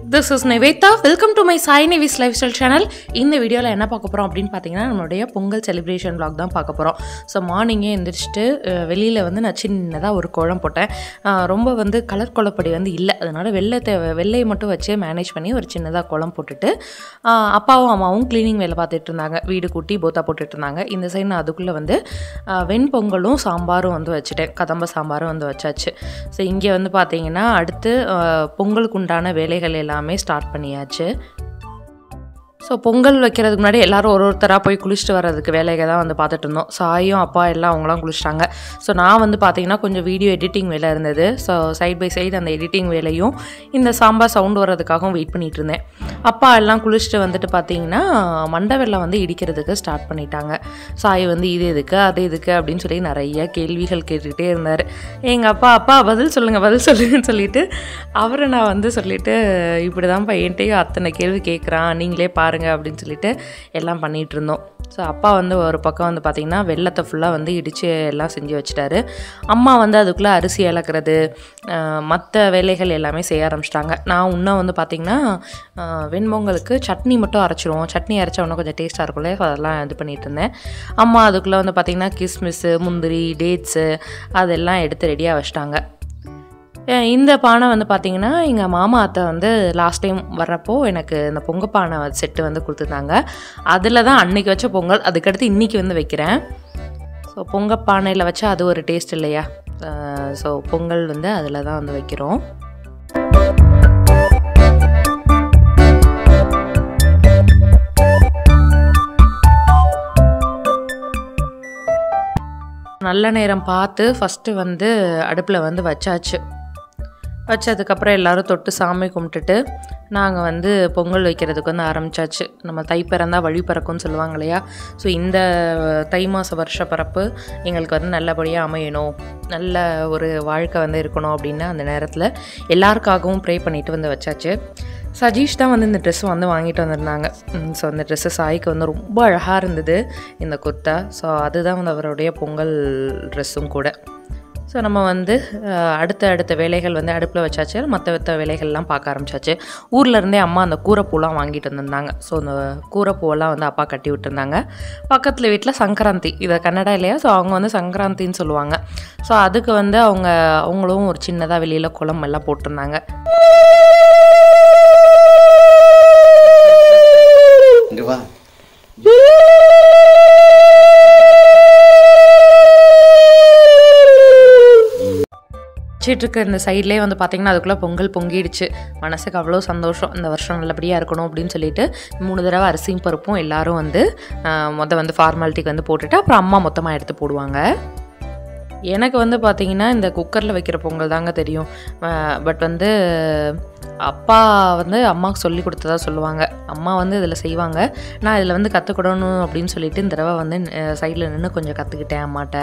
this is Nivetha welcome to my Sai Nivi's lifestyle channel இந்த வீடியோவில் என்ன பார்க்க போகிறோம் அப்படின்னு பார்த்தீங்கன்னா நம்மளுடைய பொங்கல் செலிப்ரேஷன் vlog தான் பார்க்க போகிறோம் ஸோ மார்னிங்கே எந்திரிச்சிட்டு வெளியில் வந்து நான் சின்னதாக ஒரு குழம் போட்டேன் அஹ், ரொம்ப வந்து கலர் குழப்படி வந்து இல்லை அதனால் வெள்ளத்தை வெள்ளையை மட்டும் வச்சு மேனேஜ் பண்ணி ஒரு சின்னதாக குளம் போட்டுட்டு அஹ், அப்பாவும் அம்மாவும் க்ளீனிங் வேலை பார்த்துட்டு இருந்தாங்க வீடு கூட்டி போத்தா போட்டுட்டு இருந்தாங்க இந்த சைடு நான் அதுக்குள்ளே வந்து அஹ், வெண்பொங்கலும் சாம்பாரும் வந்து வச்சுட்டேன் கதம்ப சாம்பாரும் வந்து வச்சாச்சு ஸோ இங்கே வந்து பார்த்தீங்கன்னா அடுத்து அஹ், பொங்கலுக்கு உண்டான வேலைகள் எல்லாமே ஸ்டார்ட் பண்ணியாச்சு ஸோ பொங்கல் வைக்கிறதுக்கு முன்னாடி எல்லாரும் ஒரு ஒருத்தராக போய் குளிச்சுட்டு வர்றதுக்கு வேலையை தான் வந்து பார்த்துட்டு இருந்தோம் சாயும் அப்பா எல்லாம் அவங்களாம் குளிச்சிட்டாங்க ஸோ நான் வந்து பார்த்தீங்கன்னா கொஞ்சம் வீடியோ எடிட்டிங் வேலை இருந்தது ஸோ சைட் பை சைடு அந்த எடிட்டிங் வேலையும் இந்த சாம்பார் சவுண்ட் வர்றதுக்காகவும் வெயிட் பண்ணிட்டு இருந்தேன் அப்பா எல்லாம் குளிச்சுட்டு வந்துட்டு பார்த்தீங்கன்னா மண்டை வெள்ளம் வந்து இடிக்கிறதுக்கு ஸ்டார்ட் பண்ணிட்டாங்க சாய் வந்து இது எதுக்கு அது எதுக்கு அப்படின்னு சொல்லி நிறைய கேள்விகள் கேட்டுக்கிட்டே இருந்தார் எங்கள் அப்பா அப்பா பதில் சொல்லுங்கள் பதில் சொல்லுங்கன்னு சொல்லிட்டு அவரை நான் வந்து சொல்லிட்டு இப்படி தான் பையன்ட்டையும் அத்தனை கேள்வி கேட்குறான் நீங்களே பாருங்க அப்படின்னு சொல்லிட்டு எல்லாம் பண்ணிகிட்டு இருந்தோம் ஸோ அப்பா வந்து ஒரு பக்கம் வந்து பார்த்திங்கன்னா வெள்ளத்தை ஃபுல்லாக வந்து இடித்து எல்லாம் செஞ்சு வச்சுட்டாரு அம்மா வந்து அதுக்குள்ளே அரிசி இழக்கிறது மற்ற வேலைகள் எல்லாமே செய்ய ஆரம்பிச்சிட்டாங்க நான் இன்னும் வந்து பார்த்திங்கன்னா அஹ், வெண்பொங்கலுக்கு சட்னி மட்டும் அரைச்சிருவோம் சட்னி அரைச்சா இன்னும் கொஞ்சம் டேஸ்ட்டாக இருக்கும்ல ஸோ அதெல்லாம் இது பண்ணிட்டு இருந்தேன் அம்மா அதுக்குள்ளே வந்து பார்த்திங்கன்னா கிஸ்மிஸ்ஸு முந்திரி டேட்ஸு அதெல்லாம் எடுத்து ரெடியாக வச்சிட்டாங்க அஹ் இந்த பானை வந்து பார்த்தீங்கன்னா எங்கள் மாமா அத்தை வந்து லாஸ்ட் டைம் வர்றப்போ எனக்கு இந்த பொங்க பானை செட்டு வந்து கொடுத்துருந்தாங்க அதில் தான் அன்னைக்கு வச்ச பொங்கல் அதுக்கடுத்து இன்றைக்கி வந்து வைக்கிறேன் ஸோ பொங்க பானையில் வச்சா அது ஒரு டேஸ்ட் இல்லையா ஸோ பொங்கல் வந்து அதில் தான் வந்து வைக்கிறோம் நல்ல நேரம் பார்த்து ஃபஸ்ட்டு வந்து அடுப்பில் வந்து வச்சாச்சு வச்சதுக்கப்புறம் எல்லாரும் தொட்டு சாமி கும்பிட்டுட்டு நாங்கள் வந்து பொங்கல் வைக்கிறதுக்கு வந்து ஆரம்பிச்சாச்சு நம்ம தை பிறந்தா வழி பிறக்கும்னு சொல்லுவாங்க இல்லையா ஸோ இந்த தை மாத வருஷ பிறப்பு எங்களுக்கு வந்து நல்லபடியாக அமையணும் நல்ல ஒரு வாழ்க்கை வந்து இருக்கணும் அப்படின்னு அந்த நேரத்தில் எல்லாருக்காகவும் ப்ரே பண்ணிட்டு வந்து வச்சாச்சு சஜீஷ் தான் வந்து இந்த ட்ரெஸ் வந்து வாங்கிட்டு வந்திருந்தாங்க ஸோ அந்த ட்ரெஸ்ஸு சாய்க்கு வந்து ரொம்ப அழகாக இருந்தது இந்த குர்த்தா ஸோ அதுதான் வந்து அவருடைய பொங்கல் ட்ரெஸ்ஸும் கூட ஸோ நம்ம வந்து அஹ், அடுத்த அடுத்த வேலைகள் வந்து அடுப்பில் வச்சாச்சு மற்ற மற்ற வேலைகள்லாம் பார்க்க ஆரம்பிச்சாச்சு ஊர்ல இருந்தே அம்மா அந்த கூரைப்பூலாம் வாங்கிட்டு வந்திருந்தாங்க ஸோ அந்த கூரைப்பூவெல்லாம் வந்து அப்பா கட்டி விட்டுருந்தாங்க பக்கத்தில் வீட்டில் சங்கராந்தி இதை கன்னடா இல்லையா ஸோ அவங்க வந்து சங்கராந்தின்னு சொல்லுவாங்க ஸோ அதுக்கு வந்து அவங்க அவங்களும் ஒரு சின்னதாக வெளியில் குளம் எல்லாம் போட்டிருந்தாங்க இங்க வா வச்சிட்டு இருக்க இந்த சைட்லேயே வந்து பார்த்திங்கன்னா அதுக்குள்ளே பொங்கல் பொங்கிடுச்சு மனசுக்கு அவ்வளோ சந்தோஷம் இந்த வருஷம் நல்லபடியாக இருக்கணும் அப்படின்னு சொல்லிட்டு மூணு தடவை அரிசியும் பருப்பும் எல்லாரும் வந்து ஆஹ், மொத வந்து ஃபார்மாலிட்டிக்கு வந்து போட்டுட்டு அப்புறம் அம்மா மொத்தமாக எடுத்து போடுவாங்க எனக்கு வந்து பார்த்திங்கன்னா இந்த குக்கரில் வைக்கிற பொங்கல் தாங்க தெரியும் பட் வந்து அப்பா வந்து அம்மாவுக்கு சொல்லி கொடுத்ததா சொல்லுவாங்க அம்மா வந்து இதில் செய்வாங்க நான் இதில் வந்து கற்றுக்கிடணும் அப்படின்னு சொல்லிட்டு இந்த தடவை வந்து சைடில் நின்று கொஞ்சம் கற்றுக்கிட்டேன் அம்மாட்ட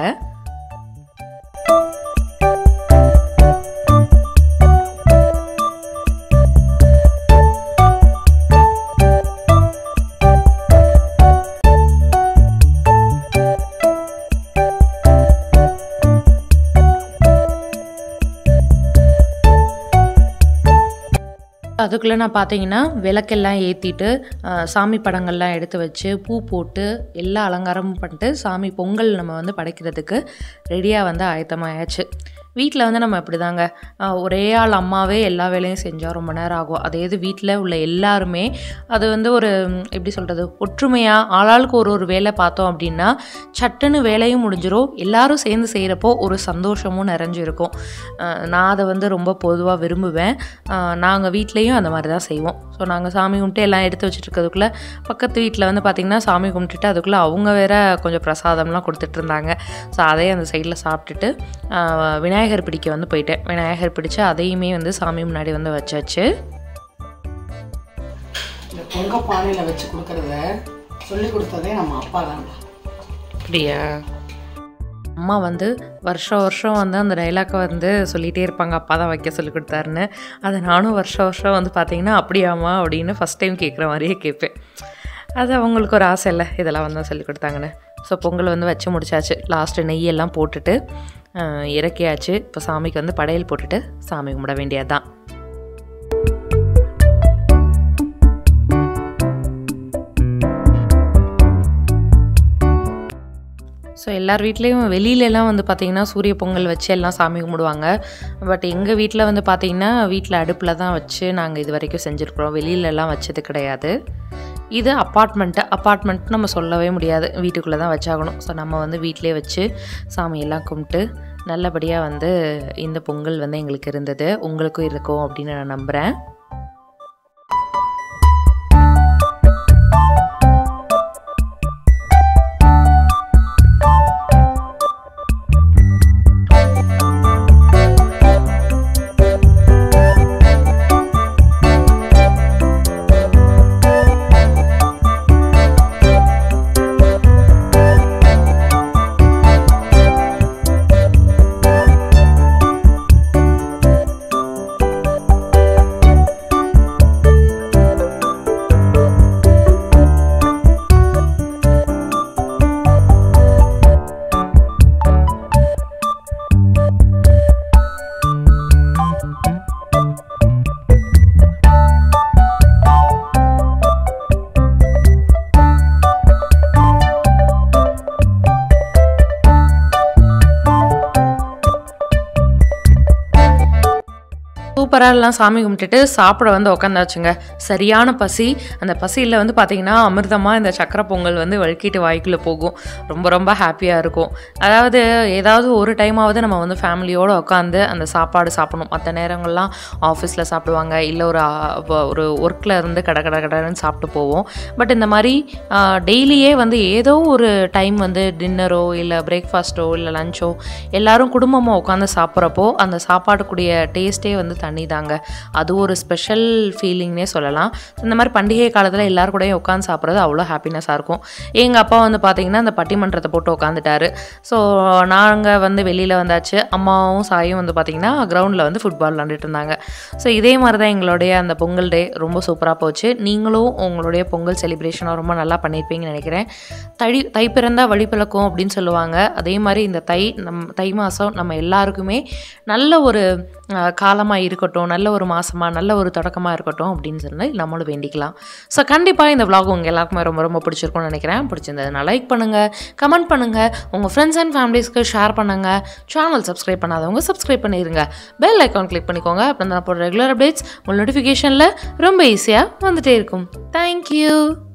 அதுக்குள்ளே நான் பார்த்தீங்கன்னா விளக்கெல்லாம் ஏற்றிட்டு சாமி படங்கள்லாம் எடுத்து வச்சு பூ போட்டு எல்லா அலங்காரமும் பண்ணிட்டு சாமி பொங்கல் நம்ம வந்து படைக்கிறதுக்கு ரெடியாக வந்து ஆயத்தமாயாச்சு வீட்டில் வந்து நம்ம இப்படி தாங்க ஒரே ஆள் அம்மாவே எல்லா வேலையும் செஞ்சால் ரொம்ப நேரம் ஆகும் அதே இது வீட்டில் உள்ள எல்லாருமே அது வந்து ஒரு ம், எப்படி சொல்கிறது ஒற்றுமையாக ஆளாளுக்கு ஒரு ஒரு வேலை பார்த்தோம் அப்படின்னா சட்டுன்னு வேலையும் முடிஞ்சிரும் எல்லாரும் சேர்ந்து செய்கிறப்போ ஒரு சந்தோஷமும் நிறைஞ்சிருக்கும் அஹ் நான் அதை வந்து ரொம்ப பொதுவாக விரும்புவேன் நாங்கள் வீட்லேயும் அந்த மாதிரி தான் செய்வோம் ஸோ நாங்கள் சாமி கும்பிட்டு எல்லாம் எடுத்து வச்சுட்டு இருக்கிறதுக்குள்ளே பக்கத்து வீட்டில் வந்து பார்த்திங்கன்னா சாமி கும்பிட்டுட்டு அதுக்குள்ளே அவங்க வேற கொஞ்சம் பிரசாதம்லாம் கொடுத்துட்டு இருந்தாங்க ஸோ அதையே அந்த சைடில் சாப்பிட்டுட்டு அஹ் விநாயகர் பிடிக்க வந்து போயிட்டேன் விநாயகர் பிடிச்சு அதையுமே வந்து சாமி முன்னாடி வந்து வச்சாச்சு இந்த பொங்க பானையில் வச்சு கொடுக்கறத சொல்லி கொடுத்ததே நம்ம அப்பா தான் அப்படியா அம்மா வந்து வருஷம் வருஷம் வந்து அந்த டைலாக்கை வந்து சொல்லிகிட்டே இருப்பாங்க அப்பா தான் வைக்க சொல்லி கொடுத்தாருன்னு அதை நானும் வருஷம் வருஷம் வந்து பார்த்தீங்கன்னா அப்படியாம்மா அப்படின்னு ஃபஸ்ட் டைம் கேட்குற மாதிரியே கேட்பேன் அது அவங்களுக்கு ஒரு ஆசை இல்லை இதெல்லாம் வந்து சொல்லி கொடுத்தாங்கன்னு ஸோ பொங்கல் வந்து வச்சு முடிச்சாச்சு லாஸ்ட்டு நெய்யெல்லாம் போட்டுட்டு அஹ், இறக்கியாச்சு இப்போ சாமிக்கு வந்து படையல் போட்டுட்டு சாமி கும்பிட வேண்டியது தான் ஸோ எல்லார் வீட்லேயும் வெளியிலலாம் வந்து பார்த்திங்கன்னா சூரிய பொங்கல் வச்சு எல்லாம் சாமி கும்பிடுவாங்க பட் எங்கள் வீட்டில் வந்து பார்த்திங்கன்னா வீட்டில் அடுப்பில் தான் வச்சு நாங்கள் இது வரைக்கும் செஞ்சுருக்குறோம் வெளியிலலாம் வச்சது கிடையாது இது அப்பார்ட்மெண்ட்டு அப்பார்ட்மெண்ட் நம்ம சொல்லவே முடியாது வீட்டுக்குள்ளே தான் வச்சாகணும் ஸோ நம்ம வந்து வீட்டிலே வச்சு சாமியெல்லாம் கும்பிட்டு நல்லபடியாக வந்து இந்த பொங்கல் வந்து எங்களுக்கு இருந்தது உங்களுக்கும் இருக்கும் அப்படின்னு நான் நம்புகிறேன் சூப்பராக எல்லாம் சாமி கும்பிட்டுட்டு சாப்பிட வந்து உக்காந்தாச்சுங்க சரியான பசி அந்த பசியில் வந்து பார்த்திங்கன்னா அமிர்தமாக இந்த சக்கரை பொங்கல் வந்து வழுக்கிட்டு வாய்க்குள்ளே போகும் ரொம்ப ரொம்ப ஹாப்பியாக இருக்கும் அதாவது ஏதாவது ஒரு டைமாவது நம்ம வந்து ஃபேமிலியோடு உட்காந்து அந்த சாப்பாடு சாப்பிடணும் மற்ற நேரங்கள்லாம் ஆஃபீஸில் சாப்பிடுவாங்க இல்லை ஒரு ஆ, வ- ஒரு ஒர்க்கில் இருந்து கட கட கடன்னு சாப்பிட்டு போவோம் பட் இந்த மாதிரி டெய்லியே வந்து ஏதோ ஒரு டைம் வந்து டின்னரோ இல்லை பிரேக்ஃபாஸ்ட்டோ இல்லை லஞ்சோ எல்லாரும் குடும்பமாக உட்காந்து சாப்பிட்றப்போ அந்த சாப்பாட்டுக்குடைய டேஸ்ட்டே வந்து தனி தாங்க அது ஒரு ஸ்பெஷல் ஃபீலிங்னே சொல்லலாம் இந்த மாதிரி பண்டிகை காலத்தில் எல்லாரும் கூடயும் உட்காந்து சாப்பிட்றது அவ்வளோ ஹாப்பினஸாக இருக்கும் எங்கள் அப்பா வந்து பார்த்திங்கன்னா அந்த பட்டிமன்றத்தை போட்டு உட்காந்துட்டாரு ஸோ நாங்கள் வந்து வெளியில் வந்தாச்சு அம்மாவும் சாயும் வந்து பார்த்திங்கன்னா கிரவுண்டில் வந்து ஃபுட்பால் விளாண்டுட்டு இருந்தாங்க ஸோ இதே மாதிரி தான் எங்களுடைய அந்த பொங்கல் டே ரொம்ப சூப்பராக போச்சு நீங்களும் உங்களுடைய பொங்கல் செலிப்ரேஷனை ரொம்ப நல்லா பண்ணியிருப்பீங்கன்னு நினைக்கிறேன் தை தை பிறந்தா வழி பிறக்கும் அப்படின்னு சொல்லுவாங்க அதே மாதிரி இந்த தை நம் தை மாதம் நம்ம எல்லாருக்குமே நல்ல ஒரு காலமாக இருக்கட்டும் நல்ல ஒரு மாதமாக நல்ல ஒரு தொடக்கமாக இருக்கட்டும் அப்படின்னு சொல்லி நம்மளும் வேண்டிக்கலாம் ஸோ கண்டிப்பாக இந்த vlog உங்கள் எல்லாருக்குமே ரொம்ப ரொம்ப பிடிச்சிருக்கும்னு நினைக்கிறேன் பிடிச்சிருந்ததுனா லைக் பண்ணுங்கள் கமெண்ட் பண்ணுங்கள் உங்கள் ஃப்ரெண்ட்ஸ் அண்ட் ஃபேமிலிஸ்க்கு ஷேர் பண்ணுங்கள் சேனல் சப்ஸ்கிரைப் பண்ணாதவங்க சப்ஸ்கிரைப் பண்ணிடுங்க பெல் ஐக்கான் கிளிக் பண்ணிக்கோங்க அப்புறம் நான் போடுற ரெகுலர் அப்டேட்ஸ் உங்கள் நோட்டிஃபிகேஷனில் ரொம்ப ஈஸியாக வந்துட்டே இருக்கும் தேங்க்யூ